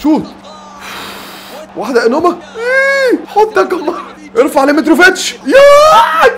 شوط واحده انوما إيه، حط يا كمار ارفع لمتروفيتش يا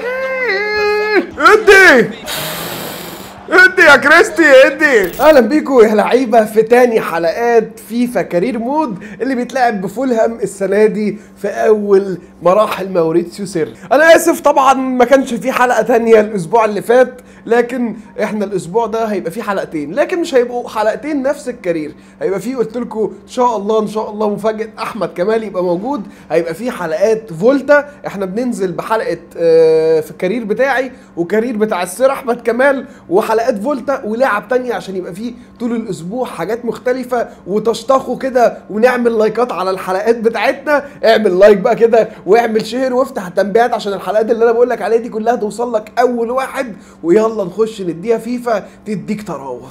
ادي ادي يا كريستي ادي اهلا بيكم يا لعيبه في تاني حلقات فيفا كارير مود اللي بيتلعب بفولهام السنه دي في اول مراحل موريتسيو سير انا اسف طبعا ما كانش في حلقه تانية الاسبوع اللي فات لكن احنا الاسبوع ده هيبقى فيه حلقتين لكن مش هيبقوا حلقتين نفس الكارير هيبقى فيه قلت لكم ان شاء الله ان شاء الله مفاجاه احمد كمال يبقى موجود هيبقى فيه حلقات فولتا احنا بننزل بحلقه آه، في الكارير بتاعي وكارير بتاع السير احمد كمال وحلقات فولتا ولعب تانية عشان يبقى فيه طول الاسبوع حاجات مختلفه وتشتاقوا كده ونعمل لايكات على الحلقات بتاعتنا اعمل لايك بقى كده واعمل شير وافتح التنبيهات عشان الحلقات اللي انا بقول لك عليها دي كلها توصل لك اول واحد ويلا نخش نديها فيفا تديك تراوح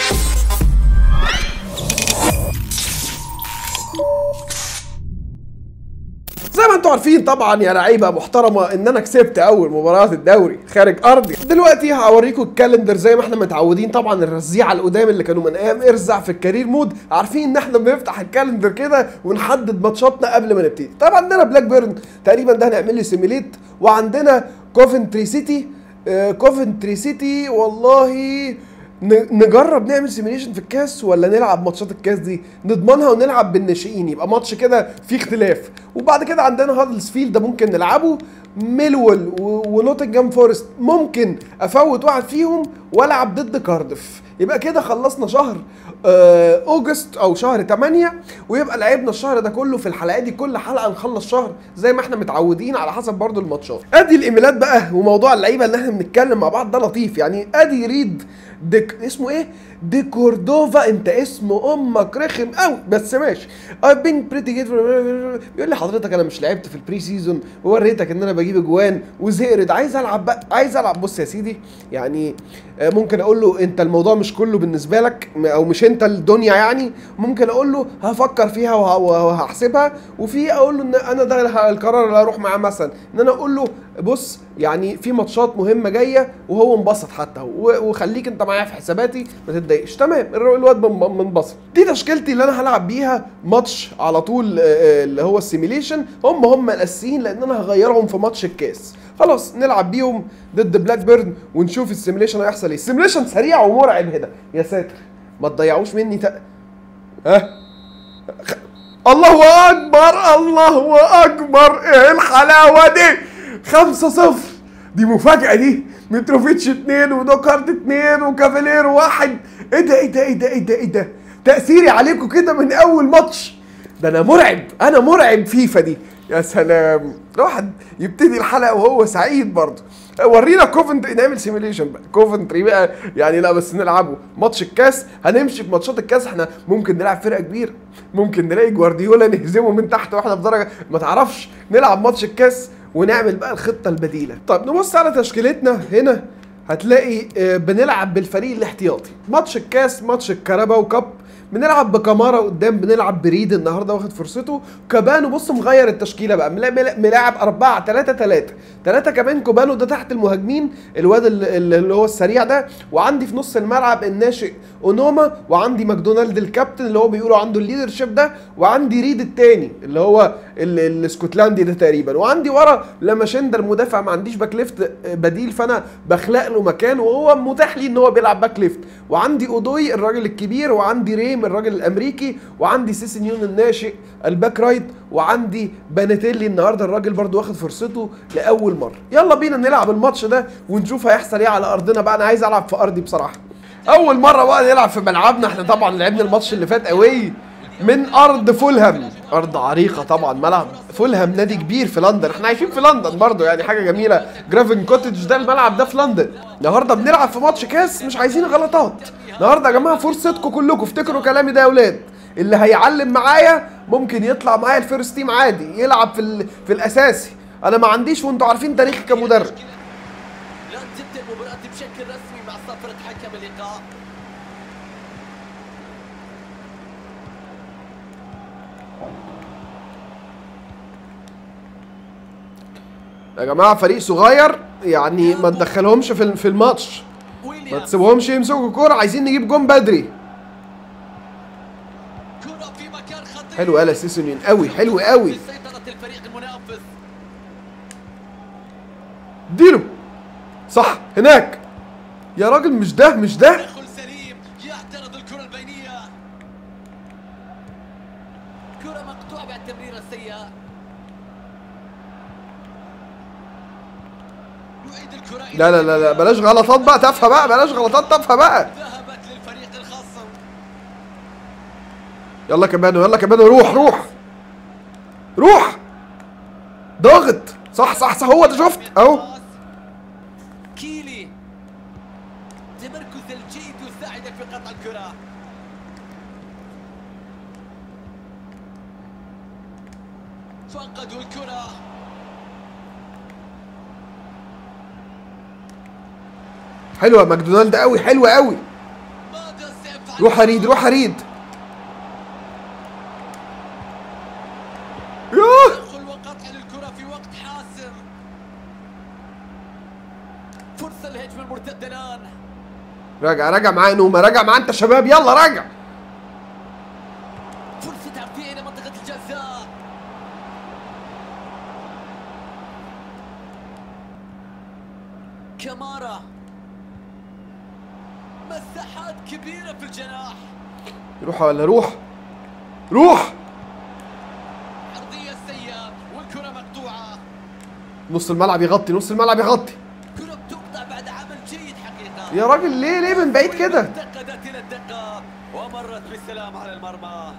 زي ما انتم عارفين طبعا يا لعيبه محترمه ان انا كسبت اول مباراه الدوري خارج ارضي دلوقتي هوريكم الكالندر زي ما احنا متعودين طبعا الرزيعه القدام اللي كانوا من ايام ارزع في الكارير مود عارفين ان احنا بنفتح الكالندر كده ونحدد ماتشاتنا قبل ما نبتدي طبعا عندنا بلاك بيرن تقريبا ده هنعمل لي سيميليت وعندنا كوفنتري سيتي آه، كوفنتري سيتي والله ن- نجرب نعمل سيميليشن في الكاس ولا نلعب ماتشات الكاس دي نضمنها ونلعب بالناشئين يبقى ماتش كده فيه اختلاف وبعد كده عندنا هادلسفيلد ده ممكن نلعبه ميلول و- ونوتنجهام فورست ممكن افوت واحد فيهم والعب ضد كاردف يبقى كده خلصنا شهر آه، اوجست او شهر 8 ويبقى لعبنا الشهر ده كله في الحلقات دي كل حلقه نخلص شهر زي ما احنا متعودين على حسب برضو الماتشات ادي الايميلات بقى وموضوع اللعيبه اللي احنا بنتكلم مع بعض ده لطيف يعني ادي ريد ديك اسمه ايه دي كوردوفا انت اسم امك رخم قوي بس ماشي I've been pretty good بيقول لي حضرتك انا مش لعبت في البري سيزون ووريتك ان انا بجيب اجوان وزهرت عايز العب بقى عايز العب بص يا سيدي يعني آه، ممكن اقول له انت الموضوع مش كله بالنسبه لك م- او مش انت الدنيا يعني ممكن اقول له هفكر فيها وه- وه- وهحسبها وفي اقول له ان انا ده الح- القرار اللي هروح معاه مثلا ان انا اقول له بص يعني في ماتشات مهمه جايه وهو انبسط حتى و- وخليك انت معايا في حساباتي ما تتضايقش تمام الر- الواد من- منبسط دي تشكيلتي اللي انا هلعب بيها ماتش على طول آه، آه، اللي هو السيميليشن هم هم الاساسيين لان انا هغيرهم في ماتش الكاس خلاص نلعب بيهم ضد بلاك بيرن ونشوف السيميليشن هيحصل ايه السيميليشن سريع ومرعب هنا يا ساتر ما تضيعوش مني تق... ها الله اكبر الله اكبر ايه الحلاوه دي خمسة صفر دي مفاجأة دي متروفيتش اتنين ودوكارت اتنين وكافاليرو واحد ايه ده ايه ده ايه ده ايه ده ايه ده تأثيري عليكم كده من اول ماتش ده انا مرعب انا مرعب فيفا دي يا سلام الواحد يبتدي الحلقة وهو سعيد برضه ورينا كوفنتري نعمل سيميليشن بقى كوفنتري بقى يعني لا بس نلعبه ماتش الكاس هنمشي في ماتشات الكاس احنا ممكن نلعب فرقه كبيره ممكن نلاقي جوارديولا نهزمه من تحت واحنا في درجه ما تعرفش نلعب ماتش الكاس ونعمل بقى الخطه البديله طب نبص على تشكيلتنا هنا هتلاقي آه، بنلعب بالفريق الاحتياطي ماتش الكاس ماتش الكاراباو كاب بنلعب بكامارا قدام بنلعب بريد النهارده واخد فرصته كابانو بص مغير التشكيله بقى ملا- ملا- ملاعب 4 3 3 3 كمان كوبانو ده تحت المهاجمين الواد ال- ال- اللي هو السريع ده وعندي في نص الملعب الناشئ اونوما وعندي ماكدونالد الكابتن اللي هو بيقولوا عنده الليدرشيب ده وعندي ريد التاني اللي هو ال- الاسكتلندي ده تقريبا وعندي ورا لاماشيندا المدافع ما عنديش باك ليفت بديل فانا بخلق له مكان وهو متاح لي ان هو بيلعب باك ليفت وعندي اودوي الراجل الكبير وعندي ريم الراجل الامريكي وعندي سيسنيون الناشئ الباك رايت وعندي بانيتيلي النهارده الراجل برضو واخد فرصته لاول مره يلا بينا نلعب الماتش ده ونشوف هيحصل ايه على ارضنا بقى انا عايز العب في ارضي بصراحه اول مره بقى نلعب في ملعبنا احنا طبعا لعبنا الماتش اللي فات قوي من ارض فولهام ارض عريقه طبعا ملعب فولهام نادي كبير في لندن احنا عايشين في لندن برضو يعني حاجه جميله جرافن كوتج ده الملعب ده في لندن النهارده بنلعب في ماتش كاس مش عايزين غلطات النهارده يا جماعه فرصتكم كلكم افتكروا كلامي ده يا اولاد اللي هيعلم معايا ممكن يطلع معايا الفيرست تيم عادي يلعب في ال... في الاساسي انا ما عنديش وانتوا عارفين تاريخي كمدرب لا تبدأ المباراة بشكل رسمي مع صفرة حكم اللقاء يا جماعه فريق صغير يعني ما تدخلهمش في في الماتش ما ويليامز تسيبهمش يمسكوا كوره عايزين نجيب جون بدري كرة في مكان خطير حلو قال سيسونين قوي حلو قوي سيطرة الفريق المنافس اديله صح هناك يا راجل مش ده مش ده تدخل سليم يعترض الكرة البينية كرة مقطوعة بعد تمريرة سيئة يعيد الكرة إلى لا لا لا لا بلاش غلطات بقى تافهه بقى بلاش غلطات تافهه بقى ذهبت للفريق الخصم يلا كمان يلا كمان روح روح روح ضاغط صح صح صح هو ده شفت اهو كيلي تمركز الجيد يساعدك في قطع الكرة فقدوا الكرة حلوه ماكدونالد قوي حلوه قوي ماذا سيفعل روح هريد روح هريد يوه تدخل وقطع للكرة في وقت حاسم فرصة للهجمة المرتدة الآن راجع راجع معاه نومه راجع معاه انت شباب يلا راجع فرصة تعدية إلى منطقة الجزاء كمارا مساحات كبيرة في الجناح روح ولا روح روح عرضية سيئة والكرة مقطوعة نص الملعب يغطي نص الملعب يغطي كرة بتقطع بعد عمل جيد حقيقة يا راجل ليه ليه من بعيد كده انتقدت إلى الدقة ومرت بالسلام على المرمى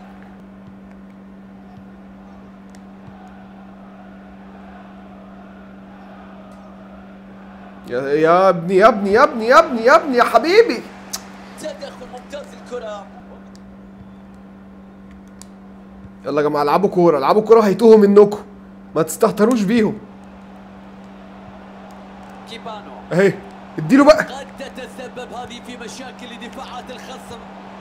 يا يا ابني يا ابني يا ابني يا ابني يا ابني يا حبيبي تدخل ممتاز الكرة يلا يا جماعه العبوا كوره العبوا كوره هيتوهوا منكم ما تستهتروش بيهم كيبانو اهي اديله بقى قد تتسبب هذه في مشاكل لدفاعات الخصم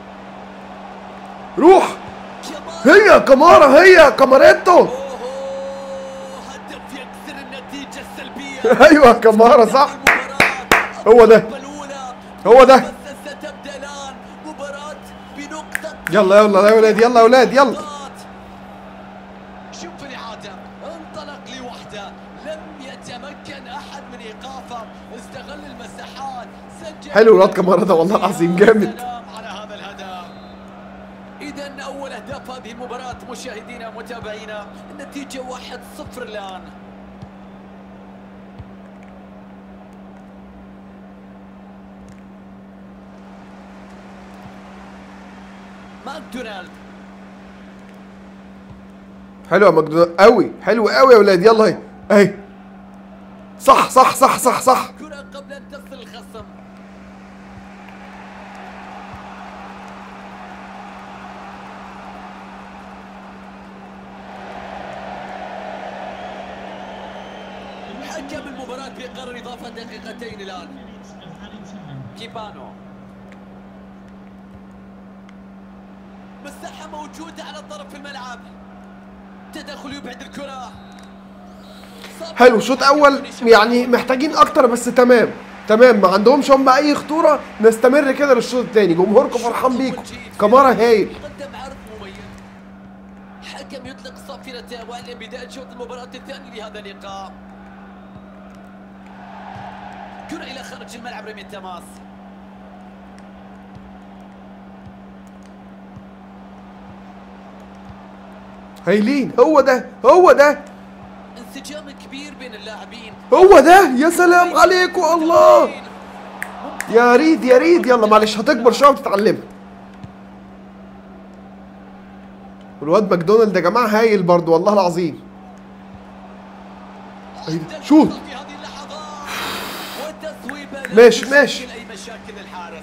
روح كمان هي كمارا هي كاماريتو اوه هدف يكسر النتيجة السلبية ايوه كمارا صح المباراة. هو ده. الأولى. هو ده. بس ستبدأ الآن مباراة بنقطة يلا يلا يا ولاد يلا يا ولاد يلا نقاط. شوف الإعادة انطلق لوحده لم يتمكن أحد من إيقافه استغل المساحات سجل حلو الواد كمارا ده والله العظيم جامد سلام على هذا الهدف إذا أول أهداف هذه المباراة مشاهدينا ومتابعينا النتيجة 1-0 الآن ماكدونالد حلو يا مجدون قوي حلو قوي يا ولاد يلا اهي اهي صح صح صح صح صح كرة قبل أن تصل الخصم حكم المباراة بقرر إضافة دقيقتين الآن كيبانو مساحة موجودة على طرف الملعب تدخل يبعد الكرة حلو شوط اول يعني محتاجين اكتر بس تمام تمام ما عندهمش هم اي خطوره نستمر كده للشوط الثاني جمهوركم فرحان بيكم كمارا هايل قدم عرض مميز حكم يطلق صافرته واعلن بداية شوط المباراة الثاني لهذا اللقاء كرة إلى خارج الملعب رمي التماس هايلين هو ده هو ده انسجام كبير بين اللاعبين هو ده يا سلام عليكم الله يا ريت يا ريت يلا معلش هتكبر شويه وتتعلمها والواد ماكدونالد يا جماعه هايل برضو والله العظيم عند شوت. الخطأ في هذه اللحظات والتصويبة لا ماشي، تشكل ماشي. أي مشاكل للحارس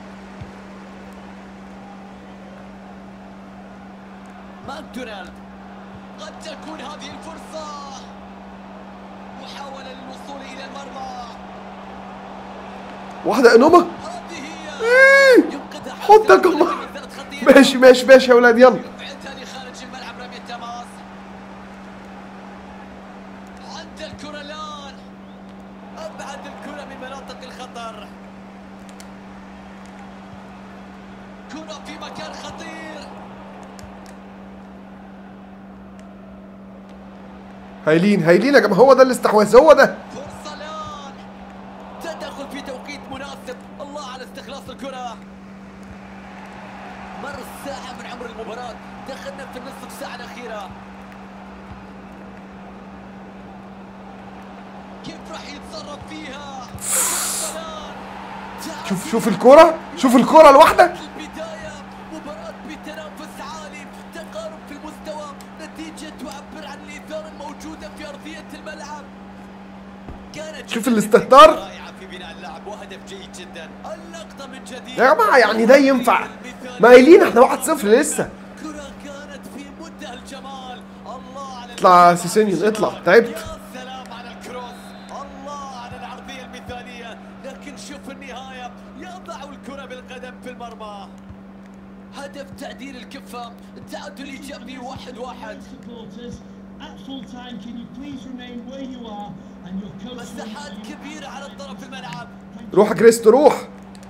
ماكدونالد قد تكون هذه الفرصة محاولة للوصول إلى المرمى واحده انومه هذه هي إيه. ينقذها حط يا حارس كمان. المرمى من زلة خطيرة. ماشي ماشي ماشي يا ولاد يلا رفعتها لخارج الملعب رمي التماس عند الكرة الآن أبعد الكرة من مناطق الخطر كرة في مكان خطير هايلين هايلين يا جماعه هو ده الاستحواذ هو ده فرصة الآن تدخل في توقيت مناسب الله على استخلاص الكرة مر الساعة من عمر المباراة دخلنا في النصف ساعة الأخيرة كيف راح يتصرف فيها فرصة الآن. شوف شوف الكرة شوف الكرة الواحدة البداية مباراة بتنافس عالي تقارب في المستوى نتيجة تعبر عن الإثارة الموجودة في أرضية الملعب كانت شوف جداً الاستهتار. رائعة في بناء اللعب وهدف جيد جدا اللقطة من جديد يا جماعة يعني ده ينفع ما قايلين احنا 1-0 لسه كرة كانت في منتهى الجمال الله على اطلع المساحة سيسينيون، في اطلع، الشمال. تعبت. يا سلام على الكروس الله على العرضية المثالية لكن شوف النهاية يضع الكرة بالقدم في المرمى هدف تعديل الكفة التعادل ايجابي واحد واحد supporters at full time. Can you please remain where you are? And your coach. will مساحات give you- كبيرة على الطرف الملعب روح يا كريستو روح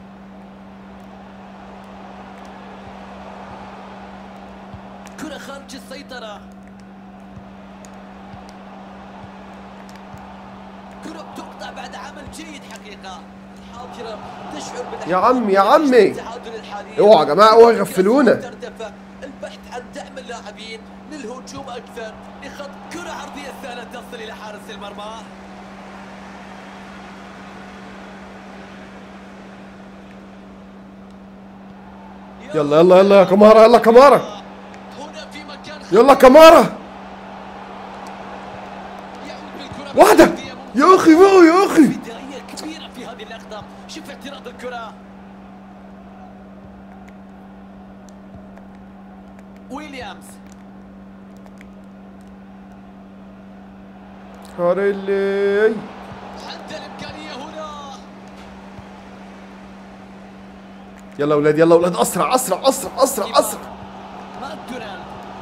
كرة خارج السيطرة كرة بتقطع بعد عمل جيد حقيقة الحاضرة تشعر بالأحوال يا عم- يا عمي. التعادل الحالي. اوعى يا جماعة، اوعى يغفلونا. ترتفع البحث عن دعم اللاعبين للهجوم أكثر لخط كرة عرضية سهلة تصل إلى حارس المرمى يلا يلا يلا يا كمارة يلا كمارة هنا في مكان يلا كمارة يعود بالكرة واحدة بجدية يا اخي بقى يا اخي بداية كبيرة في هذه اللقطة شوف اعتراض الكرة ويليامز هاريلي عنده الإمكانية هنا يلا اولاد يلا اولاد اسرع اسرع اسرع اسرع اسرع ماكدونالد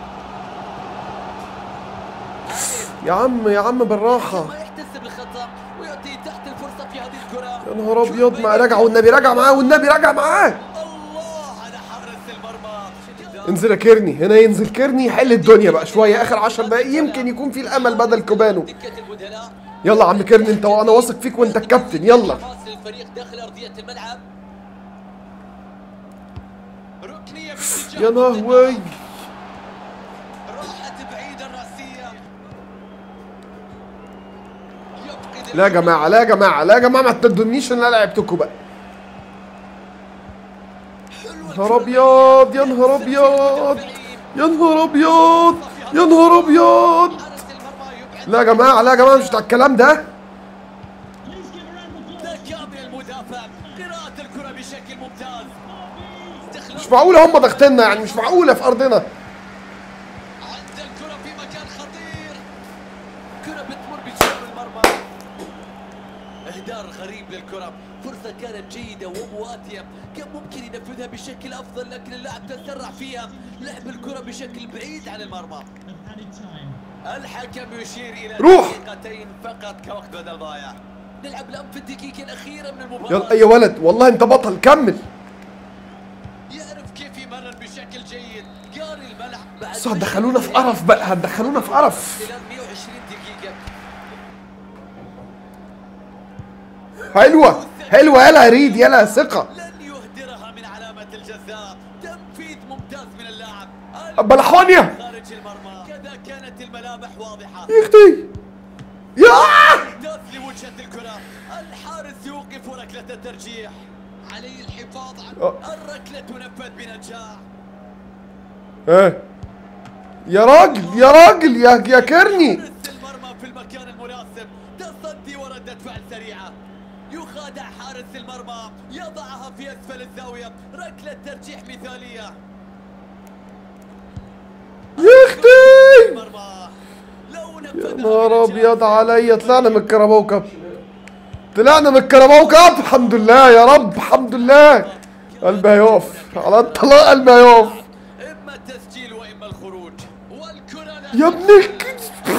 يا عم يا عم بالراحة ما يحتسب الخطأ ويعطي تحت الفرصة في هذه الكرة يا نهار ابيض ما رجع والنبي رجع معاه والنبي رجع معاه الله على حارس المرمى انزل يا كيرني هنا ينزل كيرني يحل الدنيا بقى شوية اخر 10 دقايق يمكن يكون في الامل بدل كوبانو دكة البدلاء يلا يا عم كيرني انت وانا واثق فيك وانت الكابتن يلا باص للفريق داخل أرضية الملعب ركنية باتجاه يا لهوي راحت بعيد الرأسية يفقد لا يا جماعة لا يا جماعة لا يا جماعة ما تدونيش ان انا لعبتكم بقى يا نهار ابيض يا نهار ابيض يا نهار ابيض يا نهار ابيض حارس المرمى يبعد لا يا جماعة لا يا جماعة مش بتاع الكلام ده Please give a round of applause. ده كامل المدافع قراءة الكرة بشكل ممتاز مش معقولة هم ضاغطيننا يعني مش معقولة في ارضنا عند الكرة في مكان خطير كرة بتمر بجانب المرمى اهدار غريب للكرة فرصة كانت جيدة ومواتية كان ممكن ينفذها بشكل افضل لكن اللاعب تسرع فيها لعب الكرة بشكل بعيد عن المرمى Of added time. الحكم يشير الى روح. دقيقتين فقط كوقت بدل ضايع نلعب الان في الدقيقة الأخيرة من المباراة يلا يا ولد والله انت بطل كمل يعرف كيف يمرر بشكل جيد قاري الملعب بعد بس هتدخلونا في قرف بقى هتدخلونا في قرف خلال 120 دقيقة حلوة حلوة يلا يا ريد يلا ثقة لن يهدرها من علامة الجزاء تنفيذ ممتاز من اللاعب بلحونيا خارج المرمى كذا كانت الملامح واضحة يا اختي يا ممتاز لوجهة الكرة الحارس يوقف ركلة الترجيح عليه الحفاظ أه. عن الركلة تنفذ بنجاح ايه يا راجل يا راجل يا يا كرني حارس المرمى في المكان المناسب تصدي وردة فعل سريعة يخادع حارس المرمى يضعها في أسفل الزاوية ركلة ترجيح مثالية يا اختي المرمى لو يا نفذها نهار بنجاح ابيض عليا طلعنا من الكرباو كاب طلعنا من الكرباو كاب الحمد لله يا رب الحمد لله قلبي هيقف على الطلاق قلبي هيقف إما التسجيل وإما الخروج والكرة لها يا ابن الك-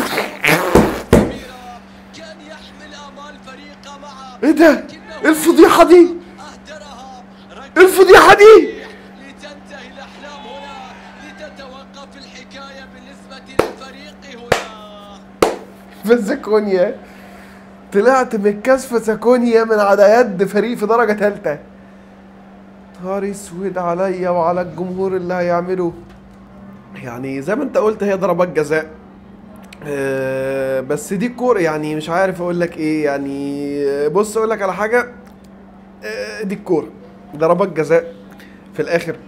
كبيرة كان يحمل آمال فريقه معه ايه ده ايه الفضيحة دي أهدرها ايه الفضيحة دي لتنتهي الأحلام هنا لتتوقف الحكاية بالنسبة للفريق هنا فازاكونيا طلعت من الكاس فازاكونيا من على يد فريق في درجة تالتة نهار اسود عليا وعلى الجمهور اللي هيعمله يعني زي ما انت قلت هي ضربات جزاء آه، بس دي الكورة يعني مش عارف اقول لك ايه يعني آه، بص اقول لك على حاجة آه، دي الكورة ضربات جزاء في الاخر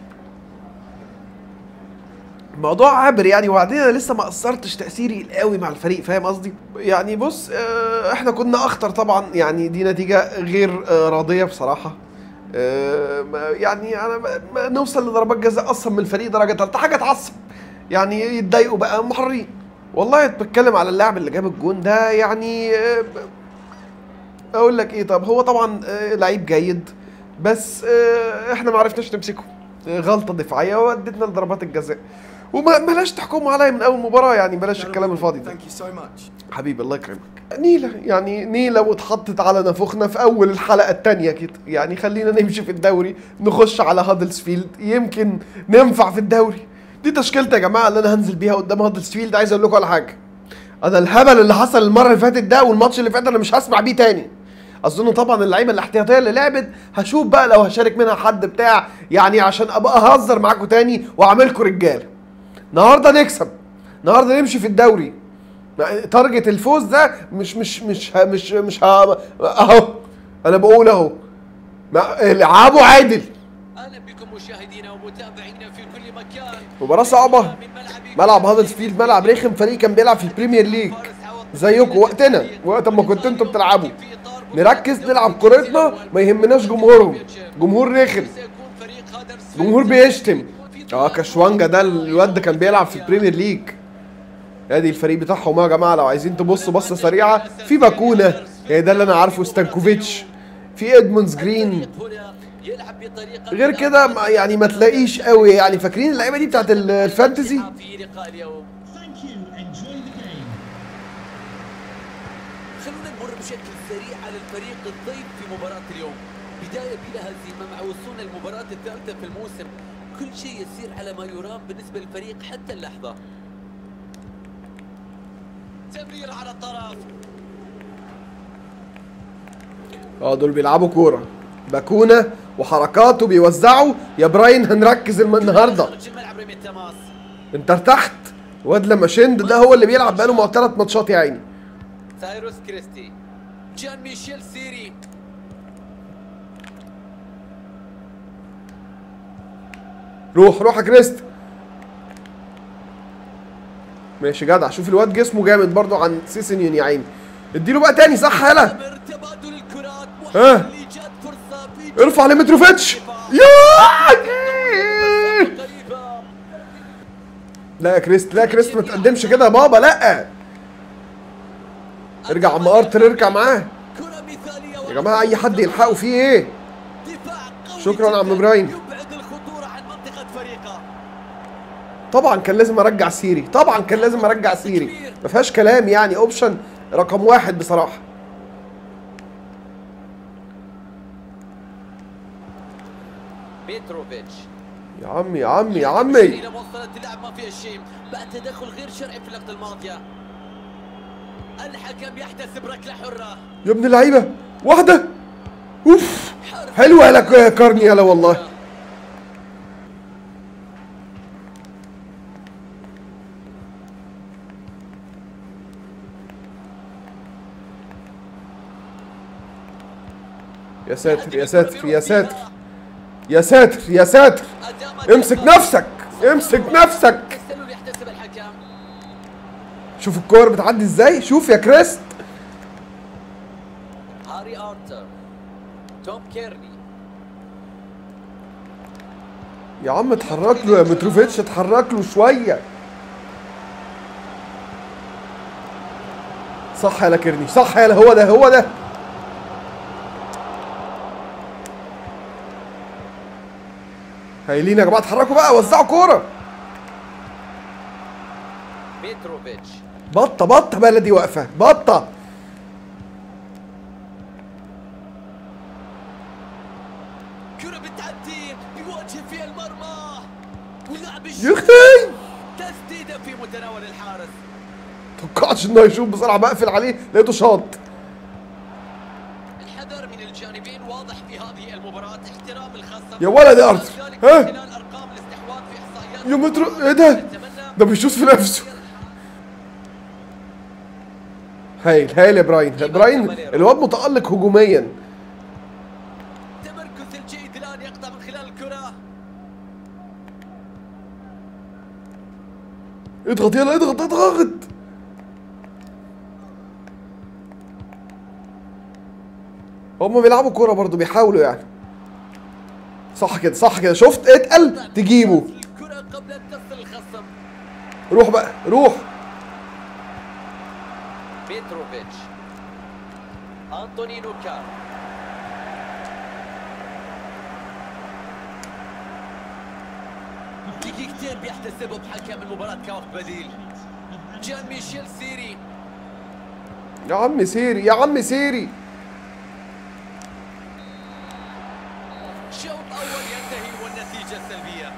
موضوع عابر يعني وبعدين انا لسه ما اثرتش تاثيري قوي مع الفريق فاهم قصدي يعني بص آه، احنا كنا اخطر طبعا يعني دي نتيجه غير آه، راضيه بصراحه آه، ما- يعني انا ما- ما نوصل لضربات جزاء اصلا من الفريق درجه ثالثه حاجه تعصب يعني يتضايقوا بقى محررين والله بتكلم على اللاعب اللي جاب الجون ده يعني آه، ب- اقول لك ايه طب هو طبعا آه، لعيب جيد بس آه، احنا ما عرفناش نمسكه آه، غلطه دفاعيه وادتنا لضربات الجزاء وما بلاش تحكموا عليا من اول مباراه يعني بلاش الكلام الفاضي ده Thank you so much. حبيبي الله يكرمك نيلة يعني نيلة واتحطت على نافوخنا في أول الحلقة التانية كده يعني خلينا نمشي في الدوري نخش على هادلسفيلد يمكن ننفع في الدوري دي تشكيلتي يا جماعة اللي أنا هنزل بيها قدام هادلسفيلد عايز أقول لكم على حاجة أنا الهبل اللي حصل المرة اللي فاتت ده والماتش اللي فات أنا مش هسمع بيه تاني اظن طبعا اللعيبه الاحتياطيه اللي لعبت هشوف بقى لو هشارك منها حد بتاع يعني عشان ابقى اهزر معاكم تاني واعملكم رجاله النهارده نكسب النهارده نمشي في الدوري تارجت الفوز ده مش مش مش ه- مش مش ه- اهو انا بقول اهو ما- العبوا عادل اهلا بكم مشاهدينا ومتابعينا في كل مكان مباراة صعبة من ملعب ملعب هادلسفيلد ملعب رخم فريق كان بيلعب في البريمير ليج زيكم وقتنا وقت ما كنتوا انتوا بتلعبوا نركز نلعب كورتنا ما يهمناش جمهورهم جمهور رخم جمهور بيشتم اه كشوانجا ده الواد ده كان بيلعب في البريمير ليج ادي الفريق بتاعهم يا جماعه لو عايزين تبصوا بصه سريعه في باكونا يعني ده اللي انا عارفه ستانكوفيتش في ادمونز جرين غير كده ما- يعني ما تلاقيش قوي يعني فاكرين اللعيبه دي بتاعت ال- الفانتزي في لقاء اليوم Thank you. Enjoy the game. خلونا نمر بشكل سريع على الفريق الضيف في مباراة اليوم بداية بلا هزيمة مع وصولنا المباراة الثالثة في الموسم كل شيء يسير على ما يرام بالنسبة للفريق حتى اللحظة تمرير على الطرف اه دول بيلعبوا كوره باكونا وحركاته بيوزعوا يا براين هنركز الم- النهارده خارج الملعب رمي التماس انت ارتحت واد لما شند ده هو اللي بيلعب بقاله مع ثلاث ماتشات يا عيني سايروس كريستي جان ميشيل سيري روح روح يا كريست ماشي جدع شوف الواد جسمه جامد برضو عن سيسنيون يا عيني اديله بقى تاني صح يلا مر تبادل الكرات ها. محاولة لإيجاد فرصة في ارفع لمتروفيتش يا قريبة لا يا كريست لا يا كريست ما تقدمش كده يا بابا لا ارجع عم ارتر ارجع معاه كرة مثالية يا جماعه اي حد يلحقوا فيه ايه دفاع قوي شكراً جداً عم إبراهيم. يبعد الخطورة عن منطقة فريقه طبعا كان لازم ارجع سيري طبعا كان لازم ارجع سيري ما فيهاش كلام يعني اوبشن رقم واحد بصراحه بيتروفيتش يا عمي يا عمي يا عمي إلى وصلت اللعب ما فيها شيء بعد تدخل غير شرعي في اللقطة الماضية الحكم يحتسب ركلة حرة يا ابن اللعيبه واحده اوف حلوه لك يا كارني يلا والله يا ساتر يا ساتر يا ساتر يا ساتر يا ساتر امسك نفسك امسك نفسك يستلم يحتسب الحكم شوف الكور بتعدي ازاي شوف يا كريست هاري ارتر توم كيرني يا عم اتحرك له يا متروفيتش اتحرك له شويه صح يا كيرني صح يا هو ده هو ده هايلين يا جماعه اتحركوا بقى وزعوا كوره بيتروفيتش بطه بطه بلدي واقفه بطه كرة بتعدي بيواجه فيها المرمى ولعب يا الشوط اختي تسديدة في متناول الحارس توقعتش انه يشوط بسرعه بقفل عليه لقيته شاط الحذر من الجانبين واضح في هذه المباراة احترام الخصم يا ولد يا ارثر ذلك ها من خلال ارقام الاستحواذ في احصائيات يا مترو ايه ده نتمنى ده بيشوط في نفسه هايل هايل يا براين براين الواد متالق هجوميا تمركز الجيد الان يقطع من خلال الكرة اضغط يلا اضغط اضغط هما بيلعبوا كورة برضو بيحاولوا يعني صح كده صح كده شفت اتقل تجيبه الكرة قبل ان تصل الخصم روح بقى روح بيتروفيتش انطوني نوكا دقيقتين بيحتسبهم حكم المباراة كوقت بديل جان ميشيل سيري يا عم سيري يا عم سيري شوط اول ينتهي والنتيجة سلبية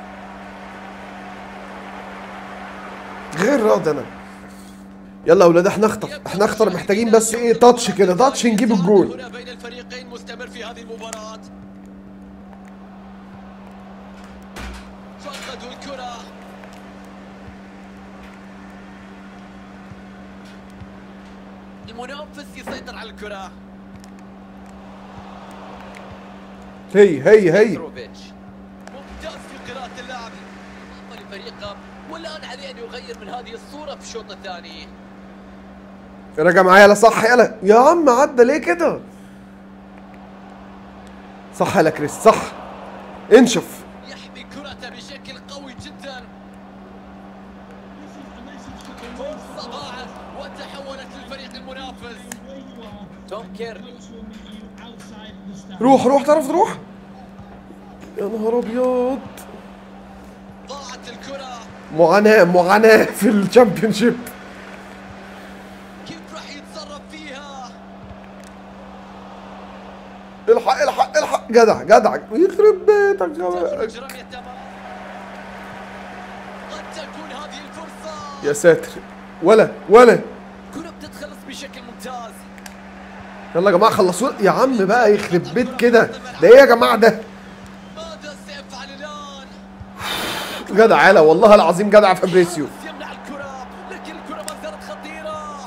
غير راضي انا يلا يا اولاد احنا اخطر احنا اخطر محتاجين بس ايه تاتش كده تاتش نجيب الجول هنا بين الفريقين مستمر في هذه المباراة فقدوا الكرة المنافس يسيطر على الكرة هي هي هي بيتروفيتش ممتاز في قراءة اللاعب أضاف لفريقه والآن عليه أن يغير من هذه الصورة في الشوط الثاني راجع معايا يلا صح يلا يا عم عدى ليه كده صح يلا كريس صح انشف يحمي كرته بشكل قوي جدا This is a message to the rest فرصة ضاعت وتحولت للفريق المنافس where you are. توم كيرني Coach will meet you outside the stand. روح روح تعرف تروح يا نهار ابيض ضاعت الكرة معاناة معاناة في الشامبيونشيب كيف راح يتصرف فيها الحق الحق الحق جدع جدع يخرب بيتك تخرج رمية تماس قد تكون هذه الفرصة يا ساتر ولا ولا كرة بتتخلص بشكل ممتاز يلا يا جماعه خلصوا يا عم بقى يخرب بيت كده ده ايه يا جماعه ده ماذا سيفعل الآن جدع يلا والله العظيم جدع فابريسيو يمنع الكرة لكن الكرة ما زالت خطيرة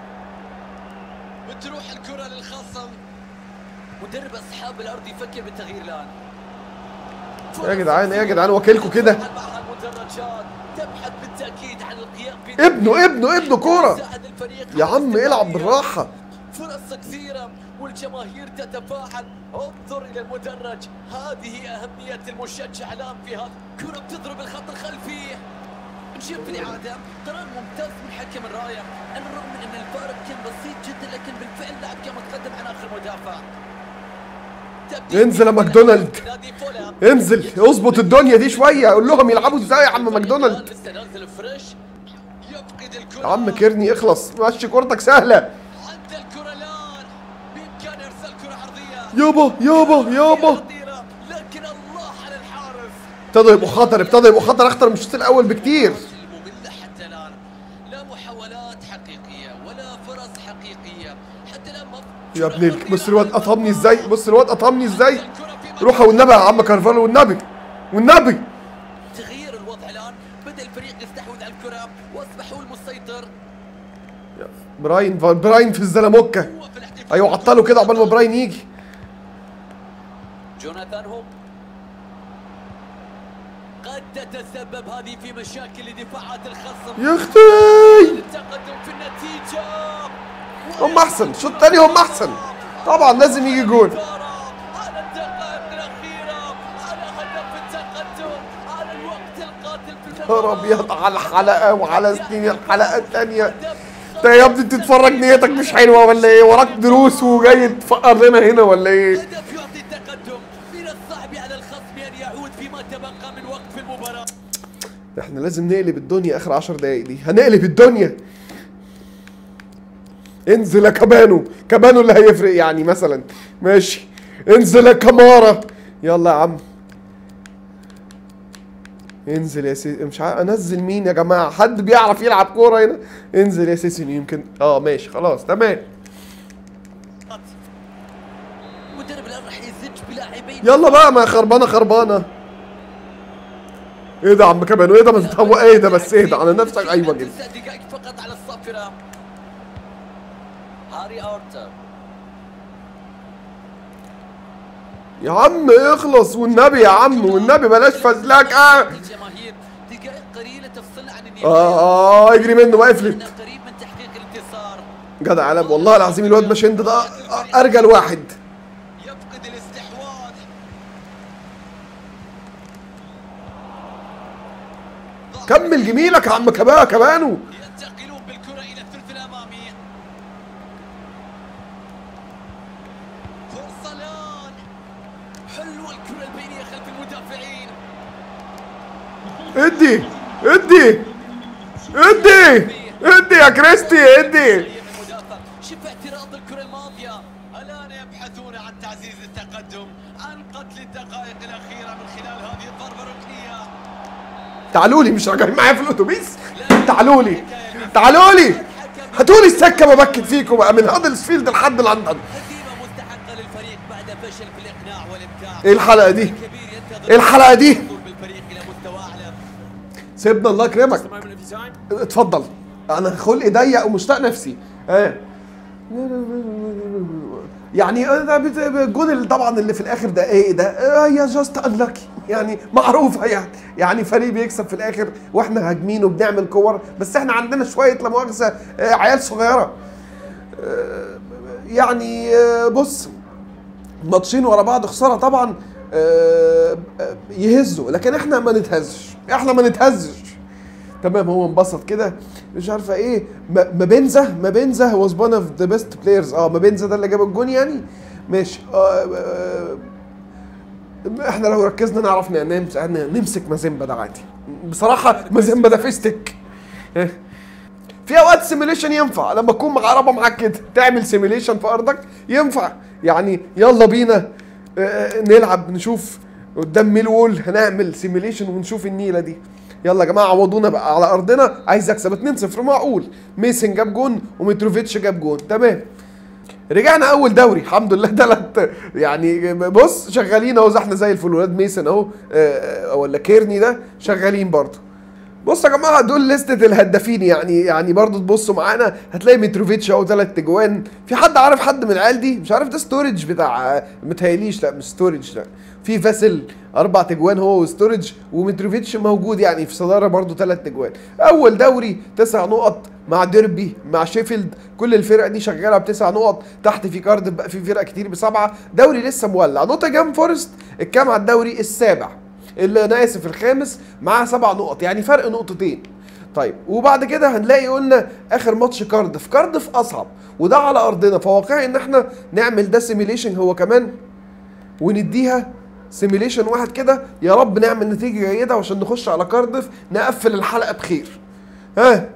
بتروح الكرة للخصم مدرب أصحاب الأرض يفكر بالتغيير الآن يا جدعان يا جدعان وكيلكوا كده معها المدرجات تبحث بالتأكيد عن القيام ب- ابنه ابنه ابنه كوره يساعد الفريق يا على عم العب الاستمرارية. بالراحه فرص كثيرة والجماهير تتفاعل انظر إلى المدرج هذه أهمية المشجع الآن في هذا كرة بتضرب الخط الخلفي نشوف الإعادة قرار ممتاز من حكم الراية أنا رغم من أن الفارق كان بسيط جدا لكن بالفعل لاعب كان متقدم عن آخر مدافع تبديل انزل يا من ماكدونالد. نادي فولهام. انزل اظبط الدنيا دي شويه قول لهم يلعبوا ازاي يا عم ماكدونالد لسه نازل فريش يفقد الكرة يا عم كيرني اخلص ماشي كورتك سهله عدى الكرة الآن بإمكان إرسال كرة عرضية يابا يابا يابا خطيرة، لكن الله على الحارس ابتدوا يبقوا خطر ابتدوا يبقوا خطر اخطر من الشوط الاول بكتير المملة حتى الآن لا محاولات حقيقية ولا فرص حقيقية حتى الآن ما يا ابن ال- بص الواد قطمني ازاي بص الواد قطمني ازاي روح والنبي يا عم كارفالو والنبي والنبي تغيير الوضع الآن بدأ الفريق يستحوذ على الكرة وأصبح هو المسيطر براين براين في الزلموكه هو في الاحتفال ايوه عطلوا كده عقبال ما براين يجي جوناثان هوب قد تتسبب هذه في مشاكل لدفاعات الخصم يا اختي التقدم في النتيجة هم احسن الشوط الثاني هم احسن طبعا لازم يجي جول على الدقائق الأخيرة على هدف التقدم على الوقت القاتل في يا المباراة ابيض على الحلقه وعلى سنين الحلقه الثانيه انت يا ابني بتتفرج نيتك مش حلوه ولا ايه وراك دروس وجاي تفقر لنا هنا ولا ايه هدف يعطي التقدم من الصعب على الخصم أن يعود فيما تبقى من وقت في المباراة احنا لازم نقلب الدنيا اخر عشر دقايق دي هنقلب الدنيا انزل يا كابانو كابانو اللي هيفرق يعني مثلا ماشي انزل يا كمارة يلا يا عم انزل يا سيسي مش عارف انزل مين يا جماعه حد بيعرف يلعب كوره هنا انزل يا سيسي يمكن اه ماشي خلاص تمام المدرب الان راح يزج بلاعبين يلا بقى ما خربانه خربانه ايه ده يا عم كمان ايه ده ما تهو ايه ده بس ايه ده على نفسك ايوه كده تسع دقائق فقط على الصافرة هاري ارتر يا عم اخلص والنبي يا عم والنبي بلاش فزلكه الجماهير دقائق قليلة تفصلنا عن النهاية اه اه اجري منه بقى افلت إحنا قريب من تحقيق الانتصار جدع علم والله العظيم الواد ماشند ده ارجل واحد يفقد الاستحواذ كمل جميلك يا عم كبا كبانو ينتقلون بالكرة إلى الثلث الأمامي فرصة الآن حلوة الكرة البينية خلف المدافعين ادي ادي ادي ادي يا كريستي ادي سيء من المدافع شوف اعتراض الكرة الماضية الآن يبحثون عن تعزيز التقدم عن قتل الدقائق الأخيرة من خلال هذه الضربة الركنية تعالوا لي مش راجعين معايا في الاتوبيس تعالوا لي تعالوا لي هاتوا لي السكه ببكت فيكم بقى من هادلسفيلد لحد لندن هزيمة مستحقة للفريق بعد فشل في الإقناع والإبداع ايه الحلقه دي كبير ينتظر ايه الحلقه دي الوصول بالفريق إلى مستوى أعلى سيبنا الله يكرمك The moment of your time. اتفضل انا خلقي ضيق ومشتاق نفسي اه يعني ده بت- الجون اللي طبعا اللي في الاخر ده ايه ده آه يا جاست انلاكي يعني معروفه يعني يعني فريق بيكسب في الاخر واحنا هاجمين وبنعمل كور بس احنا عندنا شويه لا مؤاخذه آه، عيال صغيره آه، يعني آه، بص ماتشين ورا بعض خساره طبعا آه، آه، يهزوا لكن احنا ما نتهزش احنا ما نتهزش تمام هو انبسط كده مش عارفه ايه ما- مابينزا مابينزا واز one اوف ذا بيست بلايرز اه مابينزا ده اللي جاب الجون يعني ماشي آه آه احنا لو ركزنا نعرف ن- نمس- نمسك مازيمبا ده عادي بصراحه مازيمبا ده فيستك إيه. في اوقات سيميليشن ينفع لما تكون مغربه معاك كده تعمل سيميليشن في ارضك ينفع يعني يلا بينا آه، نلعب نشوف قدام ميلوول هنعمل سيميليشن ونشوف النيله دي يلا يا جماعه عوضونا بقى على ارضنا عايز اكسب 2-0 معقول ميسن جاب جون ومتروفيتش جاب جون تمام رجعنا اول دوري الحمد لله تلات يعني بص شغالين اهو احنا زي الفل ولاد ميسن اهو آه، آه، ولا كيرني ده شغالين برضه بص يا جماعه دول لستة الهدافين يعني يعني برضه تبصوا معانا هتلاقي متروفيتش اهو ثلاث تجوان في حد عارف حد من العيال دي مش عارف ده ستورج بتاع متهيأليش لا مش ستورج لا في فاسل اربع تجوان هو وستورج ومتروفيتش موجود يعني في صداره برضه ثلاث تجوان اول دوري تسع نقط مع ديربي مع شيفيلد كل الفرق دي شغاله بتسع نقط تحت في كاردف بقى في فرق كتير بسبعه دوري لسه مولع نوتنجهام فورست الكام على الدوري السابع اللي انا اسف الخامس معاه سبع نقط يعني فرق نقطتين طيب وبعد كده هنلاقي قلنا اخر ماتش كاردف كاردف اصعب وده على ارضنا فواقعي ان احنا نعمل ده سيميليشن هو كمان ونديها سيميليشن واحد كده يا رب نعمل نتيجه جيده عشان نخش على كاردف نقفل الحلقه بخير ها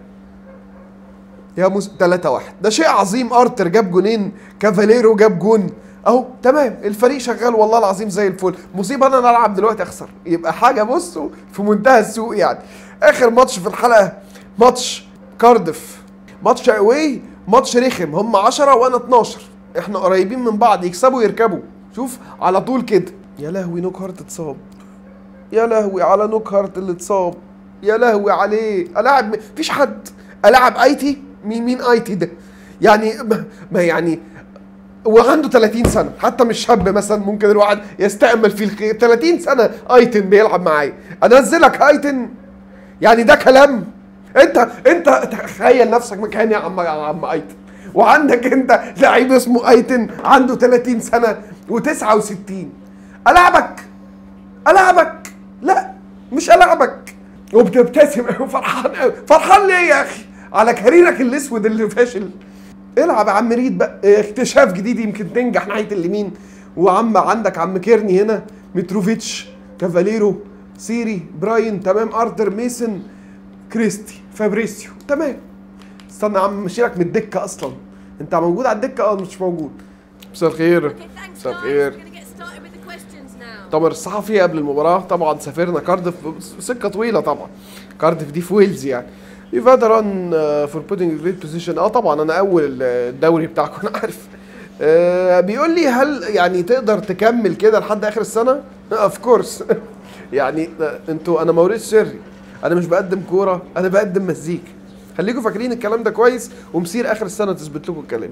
يا موس 3 1 ده شيء عظيم ارتر جاب جونين كافاليرو جاب جون اهو تمام الفريق شغال والله العظيم زي الفل مصيبه انا العب دلوقتي اخسر يبقى حاجه بصوا في منتهى السوء يعني اخر ماتش في الحلقه ماتش كاردف ماتش اواي ماتش رخم هم 10 وانا 12 احنا قريبين من بعض يكسبوا يركبوا شوف على طول كده يا لهوي نوك هارت اتصاب يا لهوي على نوك هارت اللي اتصاب يا لهوي عليه الاعب مفيش حد الاعب ايتي مين مين ايتي ده يعني ما, ما يعني وعنده 30 سنه حتى مش شاب مثلا ممكن الواحد يستأمل فيه الخير 30 سنه ايتن بيلعب معايا انزلك ايتن يعني ده كلام انت انت تخيل نفسك مكاني يا عم يا عم ايتن وعندك انت لعيب اسمه ايتن عنده 30 سنه و69 العبك العبك لا مش العبك وبتبتسم قوي فرحان قوي فرحان ليه يا اخي على كاريرك الاسود اللي فاشل العب يا عم ريد بقى اه، اكتشاف جديد يمكن تنجح ناحيه اليمين وعم عندك عم كيرني هنا متروفيتش كافاليرو سيري براين تمام ارتر ميسن كريستي فابريسيو تمام استنى يا عم مشيلك من الدكه اصلا انت موجود على الدكه اه مش موجود مساء الخير Okay, thanks, مساء guys. الخير We're going to get started with the questions now. المؤتمر الصحفي قبل المباراه طبعا سافرنا كاردف سكه طويله طبعا كاردف دي في ويلز يعني في فيتران فور بوتنج جريت بوزيشن اه طبعا انا اول الدوري بتاعكم انا عارف آه بيقول لي هل يعني تقدر تكمل كده لحد اخر السنه؟ اوف كورس يعني آه، انتوا انا موريس سري انا مش بقدم كوره انا بقدم مزيكا خليكم فاكرين الكلام ده كويس ومسير اخر السنه تثبت لكم الكلام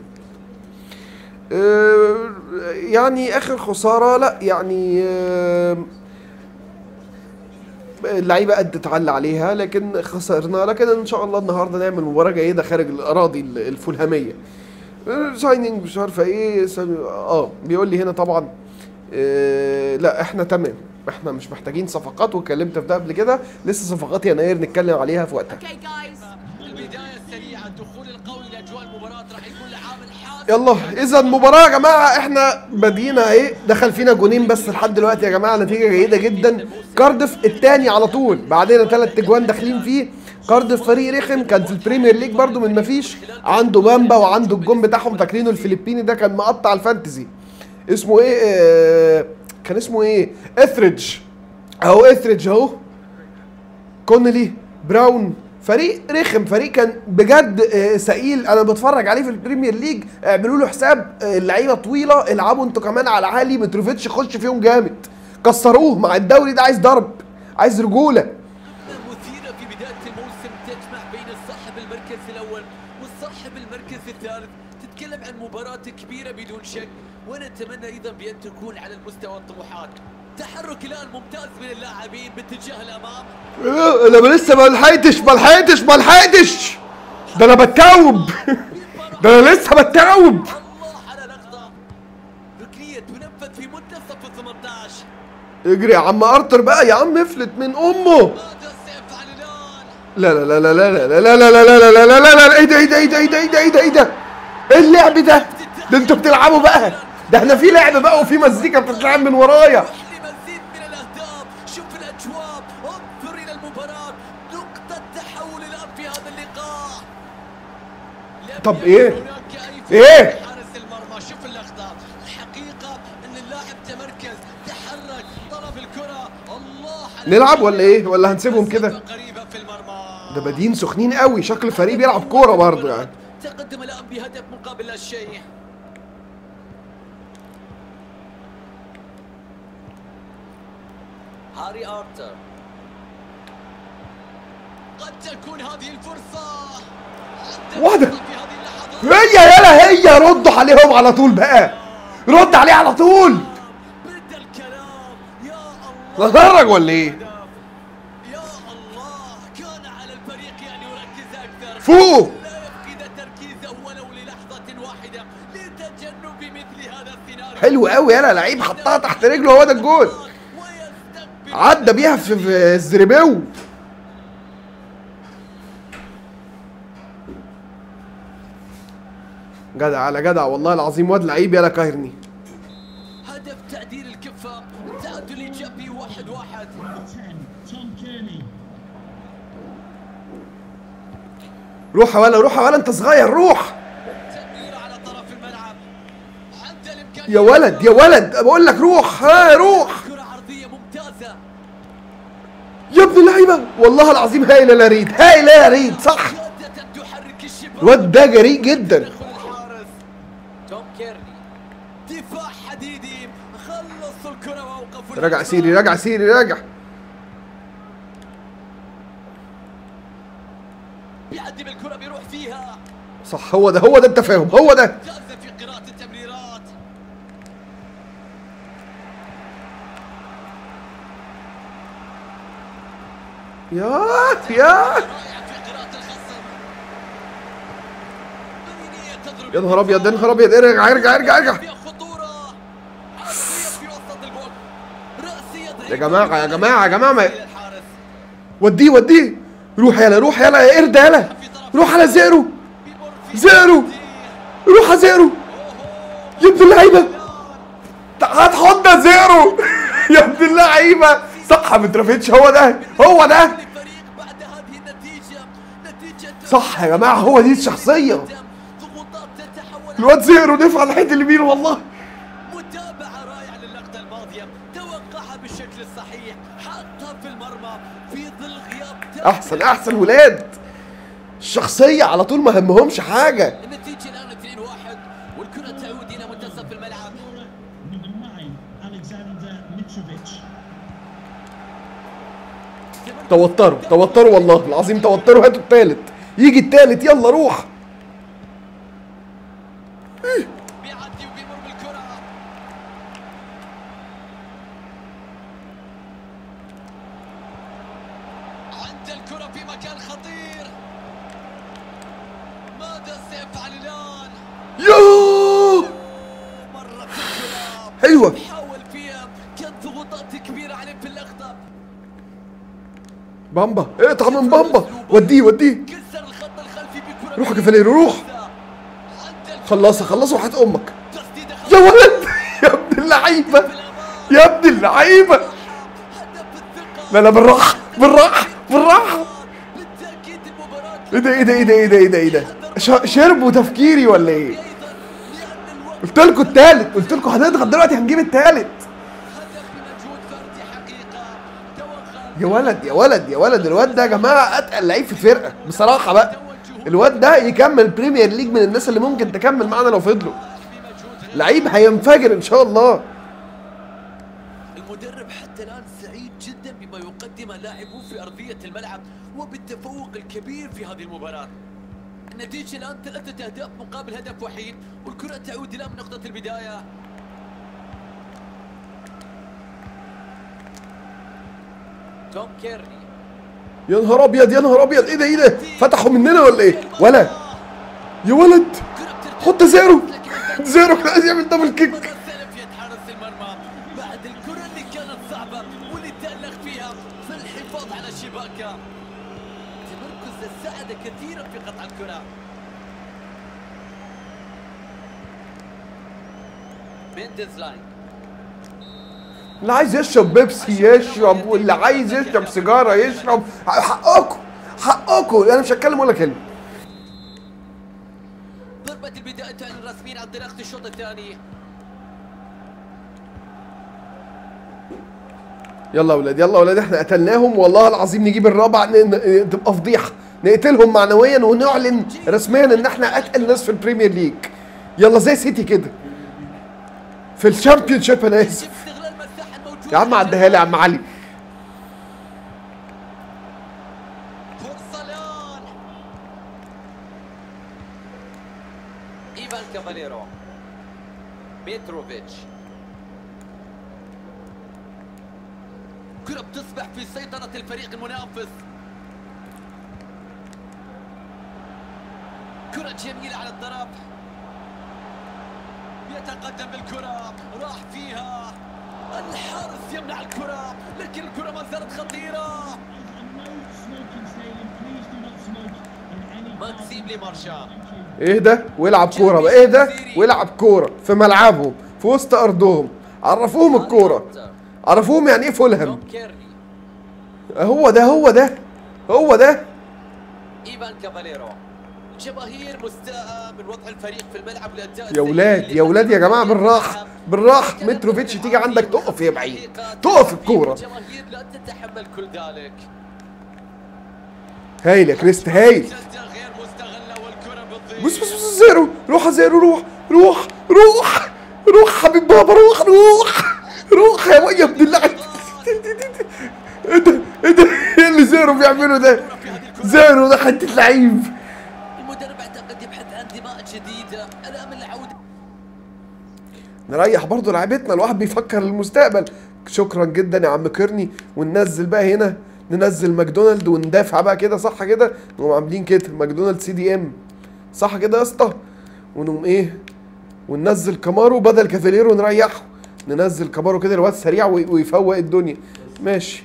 آه، يعني اخر خساره لا يعني آه، اللعيبه ادت على عليها لكن خسرنا لكن ان شاء الله النهارده نعمل مباراه جيده خارج الاراضي الفلهميه سايننج مش عارفه ايه سامي- اه بيقول لي هنا طبعا آه لا احنا تمام احنا مش محتاجين صفقات واتكلمت في ده قبل كده لسه صفقات يناير نتكلم عليها في وقتها Okay, guys. البداية السريعة الدخول القوي لأجواء المباراة راح يكون لعامل حاسم يلا اذا المباراه يا جماعه احنا بادئينها ايه دخل فينا جونين بس لحد دلوقتي يا جماعه نتيجه جيده جدا كاردف الثاني على طول بعدين ثلاث اجوان داخلين فيه كاردف فريق رخم كان في البريمير ليج برضو من مفيش عنده مامبا وعنده الجون بتاعهم فاكرينه الفلبيني ده كان مقطع الفانتزي اسمه ايه آه كان اسمه ايه اثريدج اهو اثريدج اهو كونلي براون فريق رخم فريق كان بجد آه، سئيل انا بتفرج عليه في البريمير ليج اعملوا له حساب آه، اللعيبه طويله العبوا انتوا كمان على عالي متروفيتش يخش فيهم جامد كسروه مع الدوري ده عايز ضرب عايز رجوله مثيرة في بداية الموسم تجمع بين الصاحب المركز الأول والصاحب المركز الثالث تتكلم عن مباراة كبيرة بدون شك ونتمنى أيضا بأن تكون على المستوى الطموحات تحرك الآن ممتاز من اللاعبين باتجاه الأمام آه، انا لسه ما لحقتش ما لحقتش ما لحقتش ده انا بتوب ده انا لسه بتوب الله على لقطة ركنية تنفذ في منتصف ال 18 اجري يا عم ارتر بقى يا عم افلت من امه ماذا سيفعل الآن؟ لا لا لا لا لا لا لا لا لا لا لا لا لا لا لا ايه ده ايه ده ايه ده ايه ده ايه ده ايه ده ايه ده ايه اللعب ده ده انتوا بتلعبوا بقى ده احنا في لعب بقى وفي مزيكا بتتلعب من ورايا لمزيد من الاهداف شوف الاجواء انظر الى المباراه نقطه تحول الان في هذا اللقاء لم طب يكن إيه؟ هناك أي إيه؟ فرصة لحارس المرمى شوف اللقطه الحقيقه ان اللاعب تمركز تحرك طلب الكره الله على نلعب ولا ايه ولا هنسيبهم كده مسافة قريبه في المرمى ده بادين سخنين قوي شكل فريق بيلعب كوره برضه يعني تقدم الان بهدف مقابل لا شيء هاري ارتر قد تكون هذه الفرصة قد واحدة. تكون في هذه اللحظات هي يلا هي ردوا عليهم على طول بقى رد عليه على طول برد الكلام يا الله نتفرج ولا ايه يا الله كان على الفريق ان يركز اكثر فوق. لا يفقد تركيزه ولو للحظة واحدة لتجنب مثل هذا السيناريو حلو قوي يلا لعيب حطها تحت رجله هو ده الجول ويستقبل عدى بيها في, في الزرباو جدع على جدع والله العظيم واد لعيب يلا كايرني هدف تعديل الكفة تعادل ايجابي واحد واحد 10, Tom Kearney. روح يا ولا روح يا ولا انت صغير روح تمريرة على طرف الملعب عنده الامكانية يا ولد يا ولد بقول لك روح ها روح كرة عرضية ممتازة يا ابن اللعيبه والله العظيم هايله يا ريد هايله يا ريد صح قادة تحرك الشباك الواد ده جريء جدا يدخل الحارس توم كيرني دفاع حديدي خلصوا الكرة واوقفوا راجع الأجواء. سيري راجع سيري راجع بيعدي بالكرة بيروح فيها صح هو ده هو ده التفاهم هو ده ممتازة في قراءة التمريرات يا يا رائع في قراءة الخصم بنينية تضرب يا نهار ابيض يا نهار ابيض ارجع ارجع ارجع ارجع فيها خطورة عرضية في وسط البوك رأسية يا جماعه يا جماعه يا جماعه ما إلى الحارس وديه وديه روح يلا روح يلا يا قرد يلا روح على زيرو بيمر في زيرو روح على زيرو يا ابن اللعيبه هتحط زيرو يا ابن اللعيبه صح ما اترفتش هو ده هو ده الفريق بعد هذه النتيجة نتيجة صح يا جماعه هو دي الشخصيه ضغوطات تتحول الواد زيرو دفع ناحيه اليمين والله متابعة رائعة للقطة الماضية توقعها بالشكل الصحيح حطها في المرمى في ظل غياب احسن احسن ولاد الشخصيه على طول ما همهمش حاجه النتيجة الآن 2-1 والكرة تعود إلى منتصف الملعب Number nine, Alexander Mitrovic. توتروا توتروا والله العظيم توتروا هاتوا التالت يجي التالت يلا روح بيعدي وبيمر بالكرة عند الكرة في مكان خطير ماذا سيفعل الآن؟ يوه مرة في الكرة حلوه حاول فيها كانت ضغوطات كبيرة عليه في اللقطة بامبا اقطع من بامبا وديه وديه كسر الخط الخلفي بكرة روح يا كافاليرو روح عند الكرة خلصها خلصوا وحياة امك تسديدة يا ولد يا ابن اللعيبه يا ابن اللعيبه هدف الثقة لا لا بالراحه بالراحه بالراحه بالتأكيد المباراة ايه ده ايه ده ايه ده ايه ده ايه ده ايه ده ش- شربوا تفكيري ولا ايه أيضا لأن الوقت قلت لكم التالت قلت لكم هنضغط دلوقتي هنجيب التالت هدف بمجهود فردي حقيقة توغل يا ولد يا ولد يا ولد الواد ده يا جماعه اتقل لعيب في الفرقه بصراحه بقى الواد ده يكمل بريمير ليج من الناس اللي ممكن تكمل معانا لو فضلوا بمجهود لعيب هينفجر ان شاء الله المدرب حتى الآن سعيد جدا بما يقدمه لاعبوه في أرضية الملعب وبالتفوق الكبير في هذه المباراة النتيجة الآن ثلاثة أهداف مقابل هدف وحيد والكرة تعود إلى من نقطة البداية توم كيرني يا نهار ابيض يا نهار ابيض ايه ده ايه ده فتحوا مننا ولا ايه ولا يا ولد كرة بترتد حط زيرو لكن زيرو كان عايز يعمل دبل كيك بدأ السلف يتحرس المرمى بعد الكرة اللي كانت صعبة واللي تألق فيها في الحفاظ على الشباكة تمركز ساعد كثيرا في قطع الكرة مينديز لاين اللي عايز يشرب بيبسي يشرب واللي عايز يشرب سيجاره يشرب حقكم حقكم انا مش هتكلم ولا كلمه ضربة البداية تعلن رسميا عن انطلاقة الشوط الثاني يلا يا اولاد يلا يا اولاد احنا قتلناهم والله العظيم نجيب الرابع ن- ن- تبقى فضيحه نقتلهم معنويا ونعلن رسميا ان احنا اتقل ناس في البريمير ليج يلا زي سيتي كده في الشامبيون شيب انا اسف استغلال المساحة الموجودة يا عم عديها لي يا عم علي فرصة الآن إيفان كافاليرو ميتروفيتش كرة بتصبح في سيطرة الفريق المنافس كرة جميلة على الطرف يتقدم بالكرة راح فيها الحارس يمنع الكرة لكن الكرة ما زالت خطيرة And no smoking stadium. Please do not smoke in any part ماكسيم of the لي مارشال Thank you. ايه ده والعب كوره بقى ايه ده والعب كوره في ملعبهم في وسط ارضهم عرفوهم الكوره عرفوهم يعني ايه فولهام توم كيرني هو ده هو ده هو ده ايفان كافاليرو جماهير مستاءة من وضع الفريق في الملعب والاداء يا السيء ولاد اللي يا ولاد يا جماعه قدمه بالراحه الملعب. بالراحه كانت متروفيتش الحظ تيجي عندك في تقف يا خمس بعيد دقيقة تقف الكوره الجماهير لا تتحمل كل ذلك هايل يا كريست هايل جدة غير مستغلة والكرة بتضيع بص بص بص زيرو روح يا زيرو روح روح روح روح حبيب بابا روح روح روح يا ويا ابن اللعب ايه ده ايه ده ايه اللي زيرو بيعمله ده زيرو ده حته لعيب المدرب اعتقد يبحث عن دماء جديدة الامل العودة نريح برضو لعيبتنا الواحد بيفكر للمستقبل شكرا جدا يا عم كيرني وننزل بقى هنا ننزل ماكدونالد وندافع بقى كده صح كده نقوم عاملين كده ماكدونالد سي دي ام صح كده يا اسطى ونقوم ايه وننزل كامارو بدل كافيليرو ونريحه ننزل كامارو كده الواد سريع وي- ويفوق الدنيا ماشي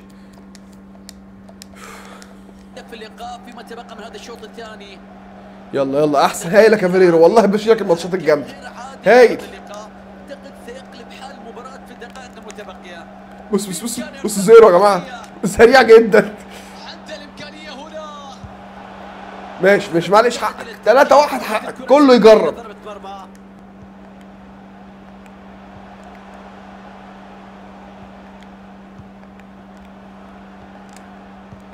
في اللقاء فيما تبقى من هذا الشوط الثاني يلا يلا احسن هايل يا كافيليرو والله بشيلك الماتشات الجامده غير عادي هايل. في هذا اللقاء اعتقد سيقلب حال المباراة في الدقائق المتبقية بص بص بص بص زيرو يا جماعه سريع جدا عنده الامكانية هنا ماشي مش معلش حقك 3 1 حقك كله يجرب ضربة مرمى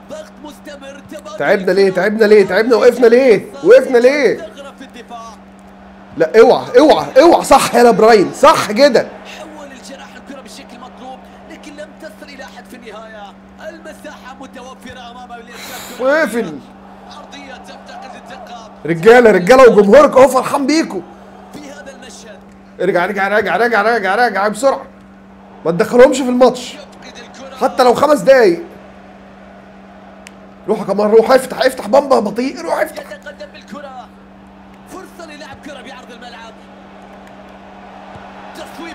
ضغط مستمر تبادل تعبنا ليه؟ الكرة. تعبنا ليه؟ تعبنا وقفنا ليه؟ وقفنا ليه؟ ثغرة في الدفاع لا اوعى اوعى اوعى صح يا براين صح كده حول الجراح الكرة بالشكل المطلوب لكن لم تصل إلى أحد في النهاية المساحة متوفرة أمام الإسلام وقفل. عرضية تفتقد الدقة رجاله رجاله وجمهورك اهو فرحان بيكم في هذا المشهد ارجع ارجع ارجع ارجع ارجع ارجع بسرعه ما تدخلهمش في الماتش يفقد الكرة حتى لو خمس دقايق روح يا كمان روح افتح افتح بامبا بطيء روح افتح يتقدم بالكرة فرصة للعب كرة بعرض الملعب تصويب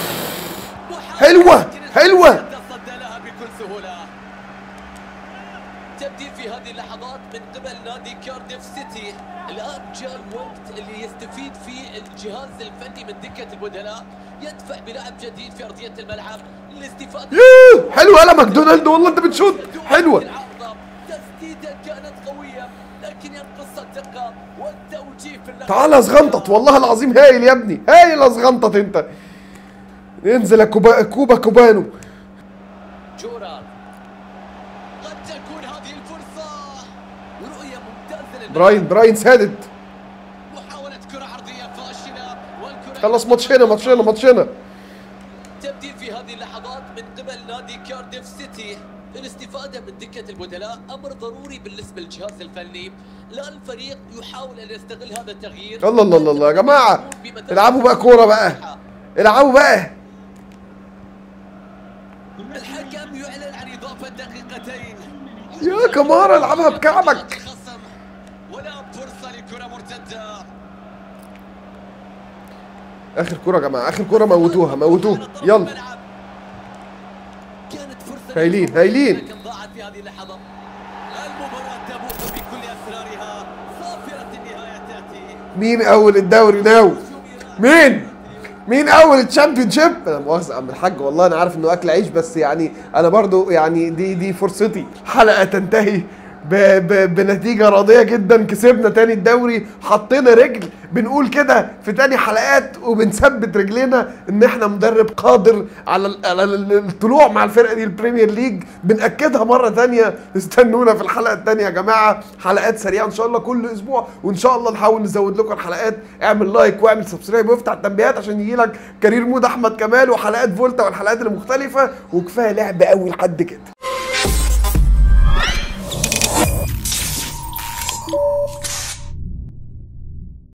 حلوة، حلوة. تصدى لها بكل سهولة تبديل في هذه اللحظات من قبل نادي كارديف سيتي الآن جاء الوقت اللي يستفيد فيه الجهاز الفني من دكة البدلاء يدفع بلاعب جديد في أرضية الملعب للاستفادة يوه حلوه يلا ماكدونالد والله انت بتشوت حلوه العارضة. تسديدة كانت قوية لكن ينقص الدقة والتوجيه في اللحظة تعال ازغنطط والله العظيم هايل يا ابني هايل ازغنطط انت انزل يا كوبا كوبا كوبانو جوران قد تكون هذه الفرصة رؤية ممتازة للملعب. براين براين سادد محاولة كرة عرضية فاشلة والكرة خلص ماتشنا ماتشنا ماتشنا تبديل في هذه اللحظات من قبل نادي كارديف سيتي الاستفادة من دكة البدلاء أمر ضروري بالنسبة للجهاز الفني لا الفريق يحاول أن يستغل هذا التغيير الله الله الله الله يا جماعه العبوا بقى كوره بقى العبوا بقى الحكم يعلن عن إضافة دقيقتين يا كمارة العبها بكعبك الخصم ولا فرصة لكرة مرتدة اخر كوره يا جماعه اخر كوره موتوها موتوها يلا كانت فرصة هايلين، للخروج، هايلين. لكن ضاعت في هذه اللحظة المباراة تبوح بكل أسرارها صافرة النهاية تأتي مين اول الدوري ناو مين مين اول الشامبيون شيب انا مؤاخذه يا عم الحاج والله انا عارف انه اكل عيش بس يعني انا برضو يعني دي دي فرصتي حلقه تنتهي ب ب بنتيجه راضيه جدا كسبنا تاني الدوري حطينا رجل بنقول كده في تاني حلقات وبنثبت رجلنا ان احنا مدرب قادر على ال- على ال- الطلوع مع الفرقه دي البريمير ليج بناكدها مره تانية استنونا في الحلقه التانية يا جماعه حلقات سريعه ان شاء الله كل اسبوع وان شاء الله نحاول نزود لكم الحلقات اعمل لايك واعمل سبسكرايب وافتح التنبيهات عشان يجي لك كارير مود احمد كمال وحلقات فولتا والحلقات المختلفه وكفايه لعب قوي لحد كده